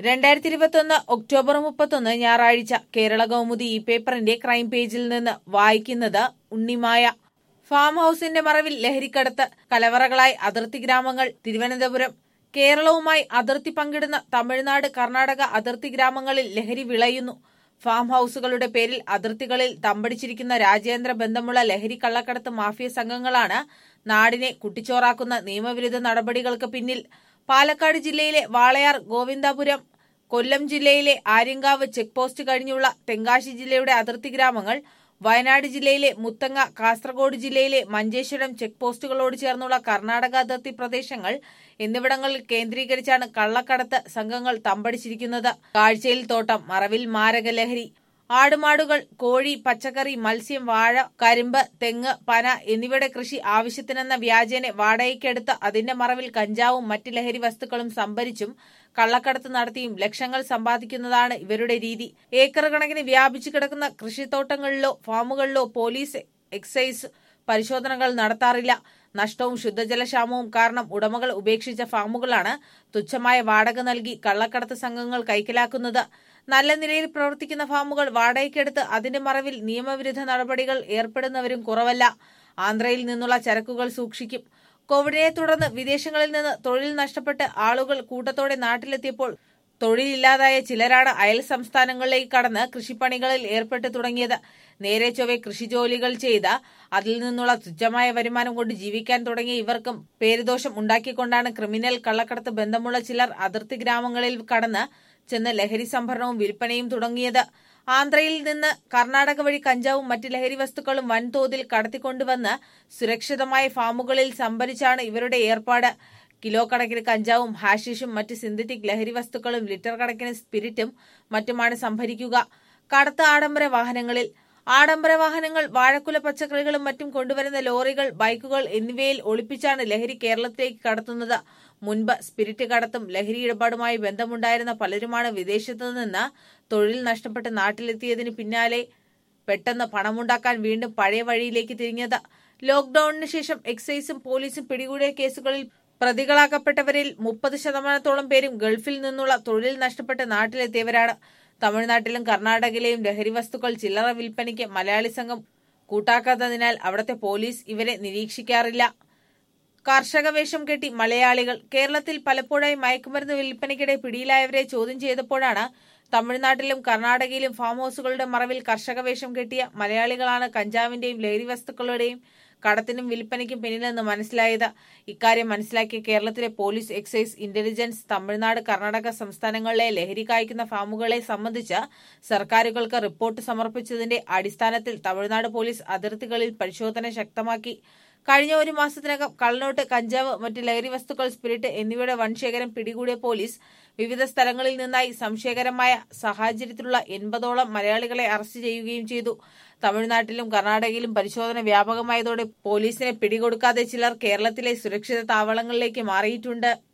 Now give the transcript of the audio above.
രണ്ടായിരത്തി ഇരുപത്തൊന്ന് ഒക്ടോബർ മുപ്പത്തൊന്ന് ഞായറാഴ്ച കേരള കൗമുദി ഈ പേപ്പറിന്റെ ക്രൈം പേജിൽ നിന്ന് വായിക്കുന്നത് ഉണ്ണിമായ ഫാം ഹൌസിന്റെ മറവിൽ ലഹരിക്കടത്ത് കലവറകളായി അതിർത്തി ഗ്രാമങ്ങൾ തിരുവനന്തപുരം കേരളവുമായി അതിർത്തി പങ്കിടുന്ന തമിഴ്നാട് കർണാടക അതിർത്തി ഗ്രാമങ്ങളിൽ ലഹരി വിളയുന്നു ഫാം ഹൌസുകളുടെ പേരിൽ അതിർത്തികളിൽ തമ്പടിച്ചിരിക്കുന്ന രാജ്യാന്തര ബന്ധമുള്ള ലഹരി കള്ളക്കടത്ത് മാഫിയ സംഘങ്ങളാണ് നാടിനെ കുട്ടിച്ചോറാക്കുന്ന നിയമവിരുദ്ധ നടപടികൾക്ക് പിന്നിൽ പാലക്കാട് ജില്ലയിലെ വാളയാർ ഗോവിന്ദാപുരം കൊല്ലം ജില്ലയിലെ ആര്യങ്കാവ് ചെക്ക് പോസ്റ്റ് കഴിഞ്ഞുള്ള തെങ്കാശി ജില്ലയുടെ അതിർത്തി ഗ്രാമങ്ങൾ വയനാട് ജില്ലയിലെ മുത്തങ്ങ കാസർഗോഡ് ജില്ലയിലെ മഞ്ചേശ്വരം ചെക്ക് പോസ്റ്റുകളോട് ചേർന്നുള്ള കർണാടക അതിർത്തി പ്രദേശങ്ങൾ എന്നിവിടങ്ങളിൽ കേന്ദ്രീകരിച്ചാണ് കള്ളക്കടത്ത് സംഘങ്ങൾ തമ്പടിച്ചിരിക്കുന്നത് കാഴ്ചയിൽ തോട്ടം മറവിൽ മാരക ലഹരി ആടുമാടുകൾ കോഴി പച്ചക്കറി മത്സ്യം വാഴ കരിമ്പ് തെങ്ങ് പന എന്നിവയുടെ കൃഷി ആവശ്യത്തിനെന്ന വ്യാജേനെ വാടകയ്ക്കെടുത്ത് അതിന്റെ മറവിൽ കഞ്ചാവും മറ്റ് ലഹരി വസ്തുക്കളും സംഭരിച്ചും കള്ളക്കടത്ത് നടത്തിയും ലക്ഷങ്ങൾ സമ്പാദിക്കുന്നതാണ് ഇവരുടെ രീതി ഏക്കർ കണക്കിന് വ്യാപിച്ചു കിടക്കുന്ന കൃഷിത്തോട്ടങ്ങളിലോ ഫാമുകളിലോ പോലീസ് എക്സൈസ് പരിശോധനകൾ നടത്താറില്ല നഷ്ടവും ശുദ്ധജലക്ഷാമവും കാരണം ഉടമകൾ ഉപേക്ഷിച്ച ഫാമുകളാണ് തുച്ഛമായ വാടക നൽകി കള്ളക്കടത്ത് സംഘങ്ങൾ കൈക്കലാക്കുന്നത് നല്ല നിലയിൽ പ്രവർത്തിക്കുന്ന ഫാമുകൾ വാടകയ്ക്കെടുത്ത് അതിന്റെ മറവിൽ നിയമവിരുദ്ധ നടപടികൾ ഏർപ്പെടുന്നവരും കുറവല്ല ആന്ധ്രയിൽ നിന്നുള്ള ചരക്കുകൾ സൂക്ഷിക്കും കോവിഡിനെ തുടർന്ന് വിദേശങ്ങളിൽ നിന്ന് തൊഴിൽ നഷ്ടപ്പെട്ട് ആളുകൾ കൂട്ടത്തോടെ നാട്ടിലെത്തിയപ്പോൾ തൊഴിലില്ലാതായ ചിലരാണ് അയൽ സംസ്ഥാനങ്ങളിലേക്ക് കടന്ന് കൃഷിപ്പണികളിൽ ഏർപ്പെട്ടു തുടങ്ങിയത് നേരെ ചൊവ്വെ കൃഷിജോലികൾ ചെയ്ത അതിൽ നിന്നുള്ള തുച്ഛമായ വരുമാനം കൊണ്ട് ജീവിക്കാൻ തുടങ്ങിയ ഇവർക്കും പേരുദോഷം ഉണ്ടാക്കിക്കൊണ്ടാണ് ക്രിമിനൽ കള്ളക്കടത്ത് ബന്ധമുള്ള ചിലർ അതിർത്തി ഗ്രാമങ്ങളിൽ കടന്ന് ചെന്ന് ലഹരി സംഭരണവും വിൽപ്പനയും തുടങ്ങിയത് ആന്ധ്രയിൽ നിന്ന് കർണാടക വഴി കഞ്ചാവും മറ്റ് ലഹരി വസ്തുക്കളും വൻതോതിൽ കടത്തിക്കൊണ്ടുവന്ന് സുരക്ഷിതമായ ഫാമുകളിൽ സംഭരിച്ചാണ് ഇവരുടെ ഏർപ്പാട് കിലോ കണക്കിന് കഞ്ചാവും ഹാഷിഷും മറ്റ് സിന്തറ്റിക് ലഹരി വസ്തുക്കളും ലിറ്റർ കണക്കിന് സ്പിരിറ്റും മറ്റുമാണ് സംഭരിക്കുക കടത്ത് ആഡംബര വാഹനങ്ങളിൽ ആഡംബര വാഹനങ്ങൾ വാഴക്കുല പച്ചക്കറികളും മറ്റും കൊണ്ടുവരുന്ന ലോറികൾ ബൈക്കുകൾ എന്നിവയിൽ ഒളിപ്പിച്ചാണ് ലഹരി കേരളത്തിലേക്ക് കടത്തുന്നത് മുൻപ് സ്പിരിറ്റ് കടത്തും ലഹരി ഇടപാടുമായി ബന്ധമുണ്ടായിരുന്ന പലരുമാണ് വിദേശത്തു നിന്ന് തൊഴിൽ നഷ്ടപ്പെട്ട് നാട്ടിലെത്തിയതിന് പിന്നാലെ പെട്ടെന്ന് പണമുണ്ടാക്കാൻ വീണ്ടും പഴയ വഴിയിലേക്ക് തിരിഞ്ഞത് ലോക്ഡൌണിന് ശേഷം എക്സൈസും പോലീസും പിടികൂടിയ കേസുകളിൽ പ്രതികളാക്കപ്പെട്ടവരിൽ മുപ്പത് ശതമാനത്തോളം പേരും ഗൾഫിൽ നിന്നുള്ള തൊഴിൽ നഷ്ടപ്പെട്ട് നാട്ടിലെത്തിയവരാണ് തമിഴ്നാട്ടിലും കർണാടകയിലെയും ലഹരി വസ്തുക്കൾ ചില്ലറ വിൽപ്പനയ്ക്ക് മലയാളി സംഘം കൂട്ടാക്കാത്തതിനാൽ അവിടുത്തെ പോലീസ് ഇവരെ നിരീക്ഷിക്കാറില്ല കർഷക വേഷം കെട്ടി മലയാളികൾ കേരളത്തിൽ പലപ്പോഴായി മയക്കുമരുന്ന് വിൽപ്പനയ്ക്കിടെ പിടിയിലായവരെ ചോദ്യം ചെയ്തപ്പോഴാണ് തമിഴ്നാട്ടിലും കർണാടകയിലും ഫാം ഹൌസുകളുടെ മറവിൽ കർഷക വേഷം കെട്ടിയ മലയാളികളാണ് കഞ്ചാവിന്റെയും ലഹരി വസ്തുക്കളുടെയും കടത്തിനും വിൽപ്പനയ്ക്കും പിന്നിലെന്ന് മനസ്സിലായത് ഇക്കാര്യം മനസ്സിലാക്കിയ കേരളത്തിലെ police excise intelligence Tamil Nadu Karnataka സംസ്ഥാനങ്ങളിലെ ലഹരി കായ്ക്കുന്ന ഫാമുകളെ സംബന്ധിച്ച് സർക്കാരുകൾക്ക് റിപ്പോർട്ട് സമർപ്പിച്ചതിന്റെ അടിസ്ഥാനത്തിൽ തമിഴ്നാട് പോലീസ് അതിർത്തികളിൽ പരിശോധന ശക്തമാക്കി കഴിഞ്ഞ ഒരു മാസത്തിനകം കള്ളനോട്ട് കഞ്ചാവ് മറ്റ് ലഹരി വസ്തുക്കൾ സ്പിരിറ്റ് എന്നിവയുടെ വൻശേഖരം പിടികൂടിയ പോലീസ് വിവിധ സ്ഥലങ്ങളിൽ നിന്നായി സംശയകരമായ സാഹചര്യത്തിലുള്ള എൺപതോളം മലയാളികളെ അറസ്റ്റ് ചെയ്യുകയും ചെയ്തു തമിഴ്നാട്ടിലും കർണാടകയിലും പരിശോധന വ്യാപകമായതോടെ പോലീസിനെ പിടികൊടുക്കാതെ ചിലർ കേരളത്തിലെ സുരക്ഷിത താവളങ്ങളിലേക്ക് മാറിയിട്ടുണ്ട്